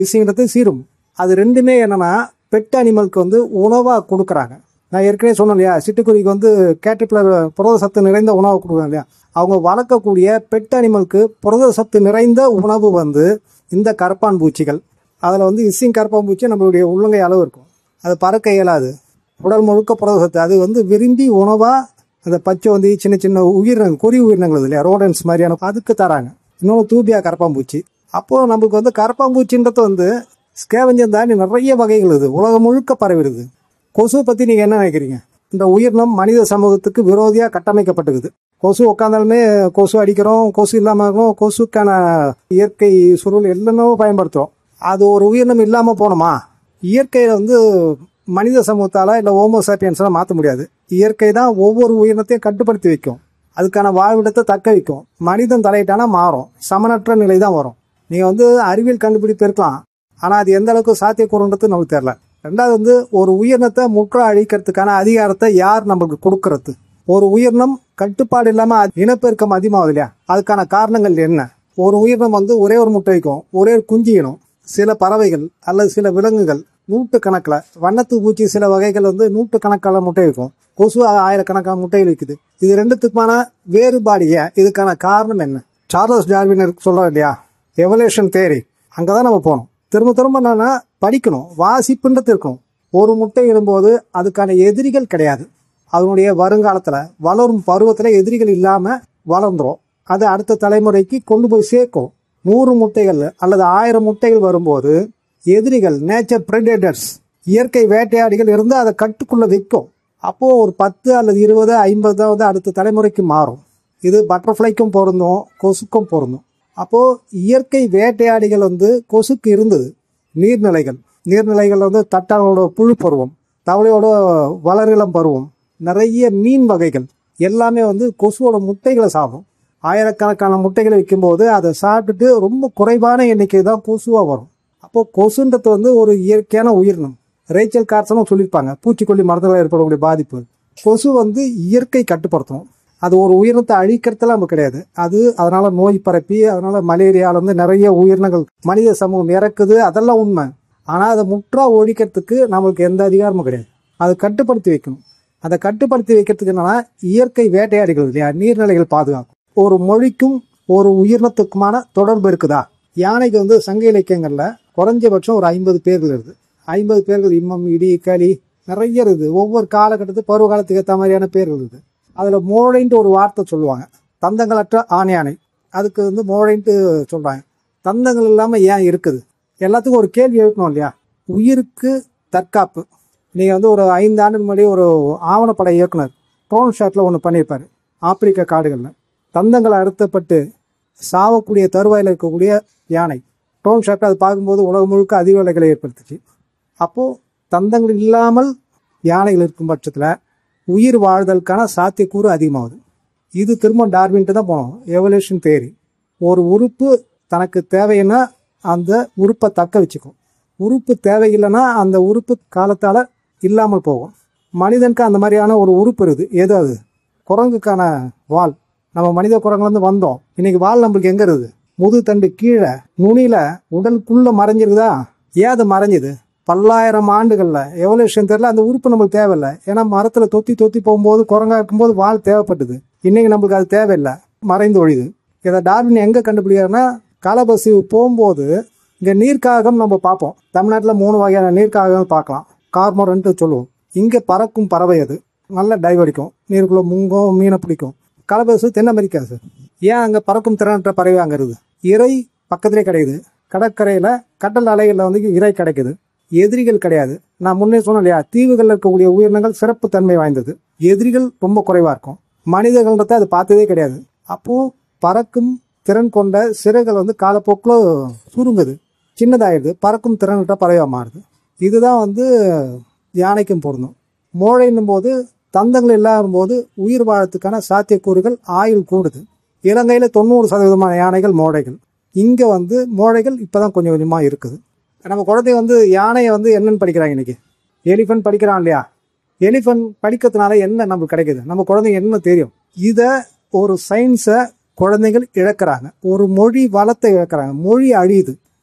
விஷயங்கிறது சீரும் அது ரெண்டுமே என்னன்னா பெட் அனிமலுக்கு வந்து உணவா கொடுக்குறாங்க நான் ஏற்கனவே சொன்னேன் இல்லையா சிட்டுக்குருவிக்கு வந்து கேட்டர்பில்லர் புரத சத்து நிறைந்த உணவு கொடுக்குறாங்க இல்லையா அவங்க வளர்க்கக்கூடிய பெட் அனிமலுக்கு புரத சத்து நிறைந்த உணவு வந்து இந்த கரப்பான் பூச்சிகள் அதில் வந்து இசிங் கரப்பான் பூச்சி நம்மளுடைய உள்ளங்கை அளவு இருக்கும் அது பறக்க இயலாது உடல் முழுக்க புரத சத்து அது வந்து விரும்பி உணவா அந்த பச்சை வந்து சின்ன சின்ன உயிரினங்கள் கொறி உயிரினங்கள் இல்லையா ரோடன்ஸ் மாதிரியான அதுக்கு தராங்க இன்னொன்று தூபியா கரப்பாம்பூச்சி அப்போ நம்மளுக்கு வந்து கரப்பாம்பூச்சின்றது வந்து ஸ்கேவஞ்சம் தாண்டி நிறைய வகைகள் இது உலகம் முழுக்க பரவிடுது கொசு பத்தி நீங்க என்ன நினைக்கிறீங்க இந்த உயிரினம் மனித சமூகத்துக்கு விரோதியா கட்டமைக்கப்பட்டிருக்குது கொசு உட்காந்தாலுமே கொசு அடிக்கிறோம் கொசு இல்லாம இருக்கணும் கொசுக்கான இயற்கை சுருள் என்னென்னவோ பயன்படுத்துறோம் அது ஒரு உயிரினம் இல்லாம போனோமா இயற்கையில வந்து மனித சமூகத்தால இல்ல ஹோமோசாப்பியன்ஸ்லாம் மாற்ற முடியாது இயற்கை தான் ஒவ்வொரு உயிரினத்தையும் கட்டுப்படுத்தி வைக்கும் அதுக்கான வாழ்விடத்தை தக்க வைக்கும் மனிதன் தலையிட்டானா மாறும் சமனற்ற நிலை தான் வரும் நீங்க வந்து அறிவியல் கண்டுபிடிப்பு இருக்கலாம் ஆனா அது எந்த அளவுக்கு சாத்தியக்கூறுன்றது நமக்கு தெரியல ரெண்டாவது வந்து ஒரு உயிரினத்தை முற்ற அழிக்கிறதுக்கான அதிகாரத்தை யார் நம்மளுக்கு கொடுக்கறது ஒரு உயிரினம் கட்டுப்பாடு இல்லாம அது இனப்பெருக்கம் அதிகமாகுது இல்லையா அதுக்கான காரணங்கள் என்ன ஒரு உயிரினம் வந்து ஒரே ஒரு முட்டை வைக்கும் ஒரே ஒரு குஞ்சு இனம் சில பறவைகள் அல்லது சில விலங்குகள் நூற்று கணக்கில் வண்ணத்து பூச்சி சில வகைகள் வந்து நூற்று கணக்கான முட்டை வைக்கும் கொசு ஆயிரக்கணக்கான முட்டைகள் வைக்குது இது ரெண்டுத்துக்குமான வேறுபாடு ஏன் இதுக்கான காரணம் என்ன சார்லஸ் டார்வின் சொல்றோம் இல்லையா எவல்யூஷன் தேரி அங்கதான் நம்ம போகணும் திரும்ப திரும்ப என்னன்னா படிக்கணும் வாசிப்புன்றது இருக்கணும் ஒரு முட்டை இடும்போது அதுக்கான எதிரிகள் கிடையாது அதனுடைய வருங்காலத்துல வளரும் பருவத்துல எதிரிகள் இல்லாம வளர்ந்துரும் அது அடுத்த தலைமுறைக்கு கொண்டு போய் சேர்க்கும் நூறு முட்டைகள் அல்லது ஆயிரம் முட்டைகள் வரும்போது எதிரிகள் நேச்சர் பிரெடேட்டர்ஸ் இயற்கை வேட்டையாடிகள் இருந்து அதை கட்டுக்குள்ள வைக்கும் அப்போ ஒரு பத்து அல்லது இருபது ஐம்பதாவது அடுத்த தலைமுறைக்கு மாறும் இது பட்டர்ஃப்ளைக்கும் பொருந்தும் கொசுக்கும் பொருந்தும் அப்போ இயற்கை வேட்டையாடிகள் வந்து கொசுக்கு இருந்தது நீர்நிலைகள் நீர்நிலைகள் வந்து தட்டானோட புழு பருவம் தவளையோட வளரிளம் பருவம் நிறைய மீன் வகைகள் எல்லாமே வந்து கொசுவோட முட்டைகளை சாப்பிடும் ஆயிரக்கணக்கான முட்டைகளை வைக்கும்போது அதை சாப்பிட்டுட்டு ரொம்ப குறைவான எண்ணிக்கை தான் கொசுவா வரும் அப்போ கொசுன்றது வந்து ஒரு இயற்கையான உயிரினம் ரேச்சல் கார்சனும் சொல்லியிருப்பாங்க பூச்சிக்கொல்லி மருந்துகள் ஏற்படக்கூடிய பாதிப்பு கொசு வந்து இயற்கை கட்டுப்படுத்தணும் அது ஒரு உயிரினத்தை அழிக்கிறதுலாம் நம்ம கிடையாது அது அதனால நோய் பரப்பி அதனால மலேரியால இருந்து நிறைய உயிரினங்கள் மனித சமூகம் இறக்குது அதெல்லாம் உண்மை ஆனா அதை முற்றா ஒழிக்கிறதுக்கு நம்மளுக்கு எந்த அதிகாரமும் கிடையாது அதை கட்டுப்படுத்தி வைக்கணும் அதை கட்டுப்படுத்தி வைக்கிறதுக்கு என்னன்னா இயற்கை வேட்டையாடிகள் இல்லையா நீர்நிலைகள் பாதுகாக்கும் ஒரு மொழிக்கும் ஒரு உயிரினத்துக்குமான தொடர்பு இருக்குதா யானைக்கு வந்து சங்க இலக்கியங்கள்ல குறைஞ்சபட்சம் ஒரு ஐம்பது பேர்கள் இருக்குது ஐம்பது பேர்கள் இம்மம் இடி களி நிறைய இருக்குது ஒவ்வொரு காலகட்டத்துக்கு பருவ காலத்துக்கு ஏற்ற மாதிரியான பேர்கள் இருக்குது அதுல மோழைன்ட்டு ஒரு வார்த்தை சொல்லுவாங்க தந்தங்களற்ற ஆண் யானை அதுக்கு வந்து மோழைன்ட்டு சொல்றாங்க தந்தங்கள் இல்லாம ஏன் இருக்குது எல்லாத்துக்கும் ஒரு கேள்வி எழுப்பணும் இல்லையா உயிருக்கு தற்காப்பு நீங்க வந்து ஒரு ஐந்து ஆண்டு முன்னாடி ஒரு ஆவணப்பட இயக்குனர் ட்ரோன் ஷாட்ல ஒன்று பண்ணியிருப்பாரு ஆப்பிரிக்க காடுகளில் தந்தங்கள் அறுத்தப்பட்டு சாவக்கூடிய தருவாயில் இருக்கக்கூடிய யானை ட்ரோன் ஷாட் அது பார்க்கும்போது உலகம் முழுக்க அதிக விலைகளை ஏற்படுத்துச்சு அப்போ தந்தங்கள் இல்லாமல் யானைகள் இருக்கும் பட்சத்தில் உயிர் வாழ்தலுக்கான சாத்தியக்கூறு அதிகமாகுது இது திரும்ப டார்வின்ட்டு தான் போனோம் எவல்யூஷன் தேரி ஒரு உறுப்பு தனக்கு தேவைன்னா அந்த உறுப்பை தக்க வச்சுக்கும் உறுப்பு தேவையில்லைன்னா அந்த உறுப்பு காலத்தால இல்லாமல் போகும் மனிதனுக்கு அந்த மாதிரியான ஒரு உறுப்பு இருக்குது எது அது குரங்குக்கான வால் நம்ம மனித குரங்குலேருந்து வந்தோம் இன்னைக்கு வால் நம்மளுக்கு எங்க இருக்குது முது தண்டு கீழே நுனியில உடலுக்குள்ள மறைஞ்சிருக்குதா ஏன் அது மறைஞ்சுது பல்லாயிரம் ஆண்டுகள்ல எவல்யூஷன் தெரியல அந்த உறுப்பு நம்மளுக்கு தேவையில்லை ஏன்னா மரத்துல தொத்தி தொத்தி போகும்போது குரங்கா இருக்கும்போது வால் தேவைப்பட்டது இன்னைக்கு நம்மளுக்கு அது தேவையில்லை மறைந்து ஒழியுது இதை டார்வின் எங்க கண்டுபிடிக்கிறாருன்னா காலபசி போகும்போது இங்க நீர்க்காகம் நம்ம பார்ப்போம் தமிழ்நாட்டில் மூணு வகையான நீர்க்காகம் பார்க்கலாம் கார்மோரன்ட்டு சொல்லுவோம் இங்க பறக்கும் பறவை அது நல்ல டைவ் அடிக்கும் நீருக்குள்ள முங்கும் மீனை பிடிக்கும் கலபசு தென் அமெரிக்கா சார் ஏன் அங்க பறக்கும் திறனற்ற பறவை அங்க இருக்குது இறை பக்கத்திலே கிடைக்குது கடற்கரையில கடல் அலைகள்ல வந்து இறை கிடைக்குது எதிரிகள் கிடையாது நான் முன்னே சொன்னேன் இல்லையா தீவுகளில் இருக்கக்கூடிய உயிரினங்கள் சிறப்பு தன்மை வாய்ந்தது எதிரிகள் ரொம்ப குறைவா இருக்கும் மனிதர்கள்ன்றத அது பார்த்ததே கிடையாது அப்போ பறக்கும் திறன் கொண்ட சிறைகள் வந்து காலப்போக்கில் சுருங்குது சின்னதாயிடுது பறக்கும் திறனற்ற பறவையா மாறுது இதுதான் வந்து யானைக்கும் பொருந்தும் மோழைன்னும் போது தந்தங்கள் இல்லாத போது உயிர் வாழத்துக்கான சாத்தியக்கூறுகள் ஆயுள் கூடுது இலங்கையில தொண்ணூறு சதவீதமான யானைகள் மோடைகள் இங்க வந்து மோழைகள் இப்பதான் கொஞ்சம் கொஞ்சமா இருக்குது நம்ம குழந்தை வந்து யானையை வந்து என்னன்னு படிக்கிறாங்க இன்னைக்கு எலிஃபன்ட் படிக்கிறான் இல்லையா எலிஃபன்ட் படிக்கிறதுனால என்ன நமக்கு கிடைக்குது நம்ம குழந்தைங்க என்ன தெரியும் இத ஒரு சயின்ஸை குழந்தைகள் இழக்கிறாங்க ஒரு மொழி வளத்தை இழக்கிறாங்க மொழி அழியுது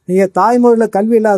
நீங்கள் தாய்மொழியில் கல்வி இல்லாத